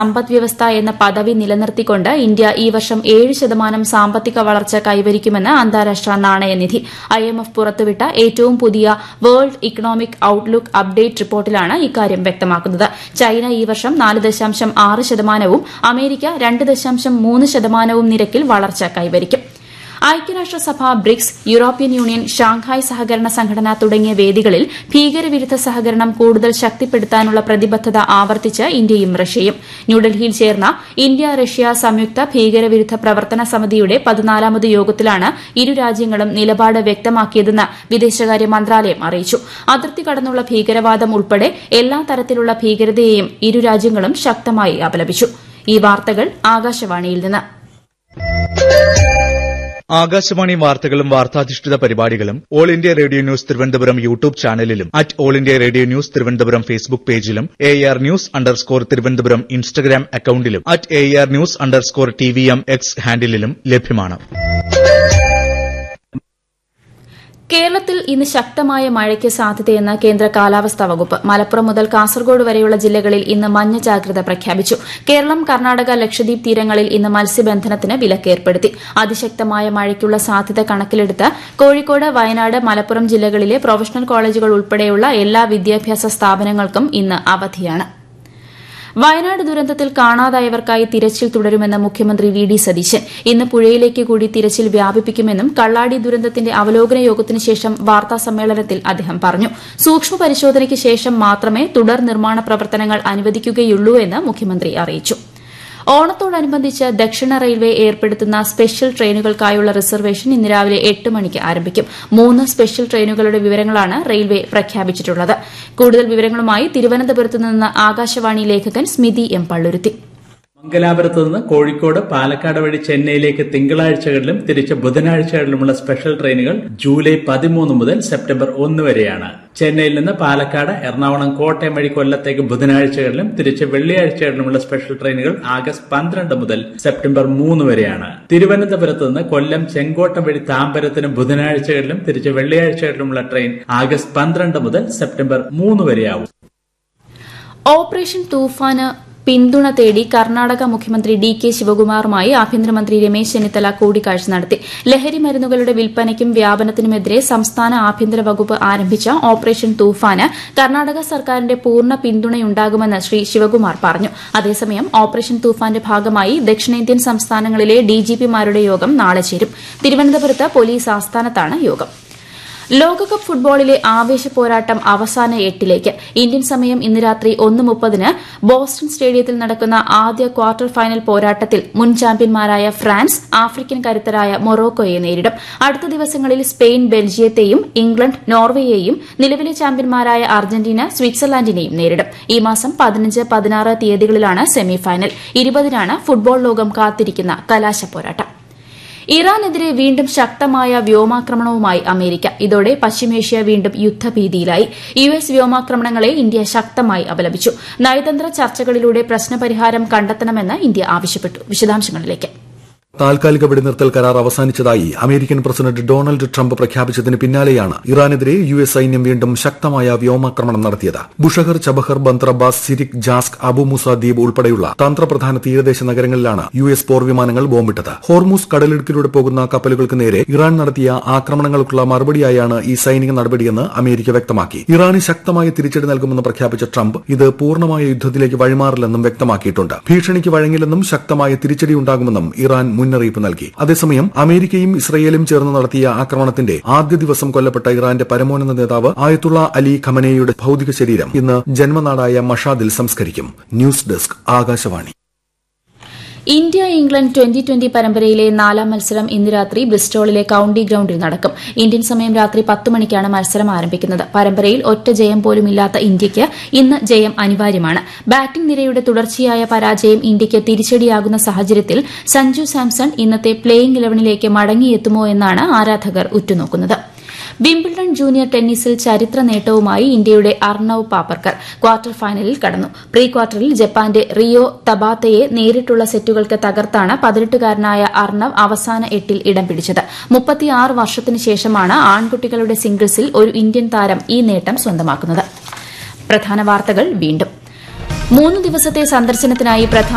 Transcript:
സമ്പദ്വ്യവസ്ഥ എന്ന പദവി നിലനിർത്തിക്കൊണ്ട് ഇന്ത്യ ഈ വർഷം ഏഴ് ശതമാനം സാമ്പത്തിക വളർച്ച കൈവരിക്കുമെന്ന് അന്താരാഷ്ട്ര നാണയനിധി ഐഎംഎഫ് പുറത്തുവിട്ട ഏറ്റവും പുതിയ വേൾഡ് ഇക്കണോമിക് ഔട്ട്ലുക്ക് അപ്ഡേറ്റ് റിപ്പോർട്ടിലാണ് ഇക്കാര്യം വ്യക്തമാക്കുന്നത് ചൈന ഈ വർഷം നാല് ദശാംശം ആറ് ശതമാനവും അമേരിക്ക രണ്ട് ദശാംശം മൂന്ന് ശതമാനവും നിരക്കിൽ വളർച്ച കൈവരിക്കും ഐക്യരാഷ്ട്രസഭ ബ്രിക്സ് യൂറോപ്യൻ യൂണിയൻ ഷാങ്ഹായ് സഹകരണ സംഘടന തുടങ്ങിയ വേദികളിൽ ഭീകരവിരുദ്ധ സഹകരണം കൂടുതൽ ശക്തിപ്പെടുത്താനുള്ള പ്രതിബദ്ധത ആവർത്തിച്ച് ഇന്ത്യയും റഷ്യയും ന്യൂഡൽഹിയിൽ ചേർന്ന ഇന്ത്യ റഷ്യ സംയുക്ത ഭീകരവിരുദ്ധ പ്രവർത്തന സമിതിയുടെ പതിനാലാമത് യോഗത്തിലാണ് ഇരു രാജ്യങ്ങളും നിലപാട് വ്യക്തമാക്കിയതെന്ന് വിദേശകാര്യ മന്ത്രാലയം അറിയിച്ചു അതിർത്തി കടന്നുള്ള ഭീകരവാദം ഉൾപ്പെടെ എല്ലാ തരത്തിലുള്ള ഭീകരതയെയും ഇരു രാജ്യങ്ങളും ശക്തമായി അപലപിച്ചു ഈ വാർത്തകൾ ആകാശവാണിയിൽ നിന്ന് ആകാശവാണി വാർത്തകളും വാർത്താധിഷ്ഠിത പരിപാടികളും all India radio news Thiruvananthapuram YouTube ചാനലിലും at all India radio news Thiruvananthapuram Facebook പേജിലും A R news underscore Thiruvananthapuram Instagram അക്കൌണ്ടിലും at A R news underscore T V M X ഹാൻഡിലും ലഭ്യമാണ് കേരളത്തിൽ ഇന്ന് ശക്തമായ മഴയ്ക്ക് സാധ്യതയെന്ന് കേന്ദ്ര കാലാവസ്ഥാ വകുപ്പ് മലപ്പുറം മുതൽ കാസർഗോഡ് വരെയുള്ള ജില്ലകളിൽ ഇന്ന് മഞ്ഞ ജാഗ്രത പ്രഖ്യാപിച്ചു കേരളം കർണാടക ലക്ഷദ്വീപ് തീരങ്ങളിൽ ഇന്ന് മത്സ്യബന്ധനത്തിന് വിലക്കേർപ്പെടുത്തി അതിശക്തമായ മഴയ്ക്കുള്ള സാധ്യത കണക്കിലെടുത്ത് കോഴിക്കോട് വയനാട് മലപ്പുറം ജില്ലകളിലെ പ്രൊഫഷണൽ കോളേജുകൾ ഉൾപ്പെടെയുള്ള എല്ലാ വിദ്യാഭ്യാസ സ്ഥാപനങ്ങൾക്കും ഇന്ന് അവധിയാണ് വയനാട് ദുരന്തത്തിൽ കാണാതായവർക്കായി തിരച്ചിൽ തുടരുമെന്ന് മുഖ്യമന്ത്രി വി ഡി സതീശൻ ഇന്ന് പുഴയിലേക്ക് കൂടി തിരച്ചിൽ വ്യാപിപ്പിക്കുമെന്നും കള്ളാടി ദുരന്തത്തിന്റെ അവലോകന യോഗത്തിന് ശേഷം വാർത്താ സമ്മേളനത്തിൽ അദ്ദേഹം പറഞ്ഞു സൂക്ഷ്മ പരിശോധനയ്ക്ക് ശേഷം മാത്രമേ തുടർ നിർമ്മാണ പ്രവർത്തനങ്ങൾ അനുവദിക്കുകയുള്ളൂ എന്ന് മുഖ്യമന്ത്രി അറിയിച്ചു ഓണത്തോടനുബന്ധിച്ച് ദക്ഷിണ റെയിൽവേ ഏർപ്പെടുത്തുന്ന സ്പെഷ്യൽ ട്രെയിനുകൾക്കായുള്ള റിസർവേഷൻ ഇന്ന് രാവിലെ എട്ട് മണിക്ക് ആരംഭിക്കും മൂന്ന് സ്പെഷ്യൽ ട്രെയിനുകളുടെ വിവരങ്ങളാണ് റെയിൽവേ പ്രഖ്യാപിച്ചിട്ടുള്ളത് കൂടുതൽ വിവരങ്ങളുമായി തിരുവനന്തപുരത്ത് നിന്ന് ആകാശവാണി ലേഖകൻ സ്മിതി എം പള്ളുരുത്തി മംഗലാപുരത്ത് നിന്ന് കോഴിക്കോട് പാലക്കാട് വഴി ചെന്നൈയിലേക്ക് തിങ്കളാഴ്ചകളിലും തിരിച്ച് ബുധനാഴ്ചകളിലുമുള്ള സ്പെഷ്യൽ ട്രെയിനുകൾ ജൂലൈ പതിമൂന്ന് മുതൽ സെപ്റ്റംബർ ഒന്ന് വരെയാണ് ചെന്നൈയിൽ നിന്ന് പാലക്കാട് എറണാകുളം കോട്ടയം വഴി കൊല്ലത്തേക്ക് ബുധനാഴ്ചകളിലും തിരിച്ച് വെള്ളിയാഴ്ചകളിലുമുള്ള സ്പെഷ്യൽ ട്രെയിനുകൾ ആഗസ്റ്റ് പന്ത്രണ്ട് മുതൽ സെപ്റ്റംബർ മൂന്ന് വരെയാണ് തിരുവനന്തപുരത്ത് നിന്ന് കൊല്ലം ചെങ്കോട്ടം വഴി താമ്പരത്തിന് ബുധനാഴ്ചകളിലും തിരിച്ച് വെള്ളിയാഴ്ചകളിലുമുള്ള ട്രെയിൻ ആഗസ്റ്റ് പന്ത്രണ്ട് മുതൽ സെപ്റ്റംബർ മൂന്ന് വരെയാവും ഓപ്പറേഷൻ തൂഫാന് പിന്തുണ തേടി കർണാടക മുഖ്യമന്ത്രി ഡി കെ ശിവകുമാറുമായി ആഭ്യന്തരമന്ത്രി രമേശ് ചെന്നിത്തല കൂടിക്കാഴ്ച നടത്തി ലഹരി മരുന്നുകളുടെ വിൽപ്പനയ്ക്കും വ്യാപനത്തിനുമെതിരെ സംസ്ഥാന ആഭ്യന്തര വകുപ്പ് ആരംഭിച്ച ഓപ്പറേഷൻ തൂഫാന് കർണാടക സർക്കാരിന്റെ പൂർണ്ണ പിന്തുണയുണ്ടാകുമെന്ന് ശ്രീ ശിവകുമാർ പറഞ്ഞു അതേസമയം ഓപ്പറേഷൻ തൂഫാന്റെ ഭാഗമായി ദക്ഷിണേന്ത്യൻ സംസ്ഥാനങ്ങളിലെ ഡിജിപിമാരുടെ യോഗം നാളെ ചേരും തിരുവനന്തപുരത്ത് പോലീസ് ആസ്ഥാനത്താണ് യോഗം ലോകകപ്പ് ഫുട്ബോളിലെ ആവേശ പോരാട്ടം അവസാന എട്ടിലേക്ക് ഇന്ത്യൻ സമയം ഇന്ന് രാത്രി ഒന്ന് മുപ്പതിന് ബോസ്റ്റൺ സ്റ്റേഡിയത്തിൽ നടക്കുന്ന ആദ്യ ക്വാർട്ടർ ഫൈനൽ പോരാട്ടത്തിൽ മുൻ ചാമ്പ്യന്മാരായ ഫ്രാൻസ് ആഫ്രിക്കൻ കരുത്തരായ മൊറോക്കോയെ നേരിടും അടുത്ത ദിവസങ്ങളിൽ സ്പെയിൻ ബെൽജിയത്തെയും ഇംഗ്ലണ്ട് നോർവേയെയും നിലവിലെ ചാമ്പ്യന്മാരായ അർജന്റീന സ്വിറ്റ്സർലാൻഡിനെയും നേരിടും ഈ മാസം പതിനഞ്ച് പതിനാറ് തീയതികളിലാണ് സെമിഫൈനൽ ഇരുപതിനാണ് ഫുട്ബോൾ ലോകം കാത്തിരിക്കുന്ന കലാശ പോരാട്ടം ഇറാനെതിരെ വീണ്ടും ശക്തമായ വ്യോമാക്രമണവുമായി അമേരിക്ക ഇതോടെ പശ്ചിമേഷ്യ വീണ്ടും യുദ്ധഭീതിയിലായി യു എസ് വ്യോമാക്രമണങ്ങളെ ഇന്ത്യ ശക്തമായി അപലപിച്ചു നയതന്ത്ര ചർച്ചകളിലൂടെ പ്രശ്നപരിഹാരം കണ്ടെത്തണമെന്ന് ഇന്ത്യ ആവശ്യപ്പെട്ടു വിശദാംശങ്ങളിലേക്ക് താൽക്കാലിക വെടിനിർത്തൽ കരാർ അവസാനിച്ചതായി അമേരിക്കൻ പ്രസിഡന്റ് ഡൊണാൾഡ് ട്രംപ് പ്രഖ്യാപിച്ചതിന് പിന്നാലെയാണ് ഇറാനെതിരെ യു എസ് സൈന്യം വീണ്ടും ശക്തമായ വ്യോമാക്രമണം നടത്തിയത് Bushehr Chabahar Bandar Abbas Sirik Jask Abu Musa ദ്വീപ് ഉൾപ്പെടെയുള്ള തന്ത്രപ്രധാന തീരദേശ നഗരങ്ങളിലാണ് യു എസ് പോർവിമാനങ്ങൾ ബോംബിട്ടത് ഹോർമൂസ് കടലിടുക്കിലൂടെ പോകുന്ന കപ്പലുകൾക്ക് നേരെ ഇറാൻ നടത്തിയ ആക്രമണങ്ങൾക്കുള്ള മറുപടിയായാണ് ഈ സൈനിക നടപടിയെന്ന് അമേരിക്ക വ്യക്തമാക്കി ഇറാന് ശക്തമായ തിരിച്ചടി നൽകുമെന്ന് പ്രഖ്യാപിച്ച ട്രംപ് ഇത് പൂർണ്ണമായ യുദ്ധത്തിലേക്ക് വഴിമാറില്ലെന്നും വ്യക്തമാക്കിയിട്ടുണ്ട് ഭീഷണിക്ക് വഴങ്ങില്ലെന്നും ശക്തമായ തിരിച്ചടി ഉണ്ടാകുമെന്നും ഇറാൻ മുന്നറിയിപ്പ് നൽകി അതേസമയം അമേരിക്കയും ഇസ്രയേലും ചേർന്ന് നടത്തിയ ആക്രമണത്തിന്റെ ആദ്യ ദിവസം കൊല്ലപ്പെട്ട ഇറാന്റെ പരമോന്നത നേതാവ് ആയത്തുള്ള അലി ഖമനേയുടെ ഭൌതിക ശരീരം ഇന്ന് ജന്മനാടായ മഷാദിൽ സംസ്കരിക്കും news desk Akashvani India England twenty twenty പരമ്പരയിലെ നാലാം മത്സരം ഇന്ന് രാത്രി ബ്രിസ്റ്റോളിലെ കൌണ്ടി ഗ്രൌണ്ടിൽ നടക്കും ഇന്ത്യൻ സമയം രാത്രി പത്ത് മണിക്കാണ് മത്സരം ആരംഭിക്കുന്നത് പരമ്പരയിൽ ഒറ്റ ജയം പോലുമില്ലാത്ത ഇന്ത്യയ്ക്ക് ഇന്ന് ജയം അനിവാര്യമാണ് ബാറ്റിംഗ് നിരയുടെ തുടർച്ചയായ പരാജയം ഇന്ത്യയ്ക്ക് തിരിച്ചടിയാകുന്ന സാഹചര്യത്തിൽ സഞ്ജു സാംസൺ ഇന്നത്തെ പ്ലേയിംഗ് ഇലവനിലേക്ക് മടങ്ങിയെത്തുമോ എന്നാണ് ആരാധകർ ഉറ്റുനോക്കുന്നത് വിംബിൾഡൺ ജൂനിയർ ടെന്നീസിൽ ചരിത്ര നേട്ടവുമായി ഇന്ത്യയുടെ അർണവ് പാപ്പർക്കർ ക്വാർട്ടർ ഫൈനലിൽ കടന്നു പ്രീ ക്വാർട്ടറിൽ ജപ്പാന്റെ റിയോ തബാത്തയെ നേരിട്ടുള്ള സെറ്റുകൾക്ക് തകർത്താണ് പതിനെട്ടുകാരനായ അർണവ് അവസാന എട്ടിൽ ഇടം പിടിച്ചത് മുപ്പത്തിയാറ് വർഷത്തിനു ശേഷമാണ് ആൺകുട്ടികളുടെ സിംഗിൾസിൽ ഒരു ഇന്ത്യൻ താരം ഈ നേട്ടം സ്വന്തമാക്കുന്നത് പ്രധാന വാർത്തകൾ വീണ്ടും മൂന്ന് ദിവസത്തെ സന്ദർശനത്തിനായി പ്രധാന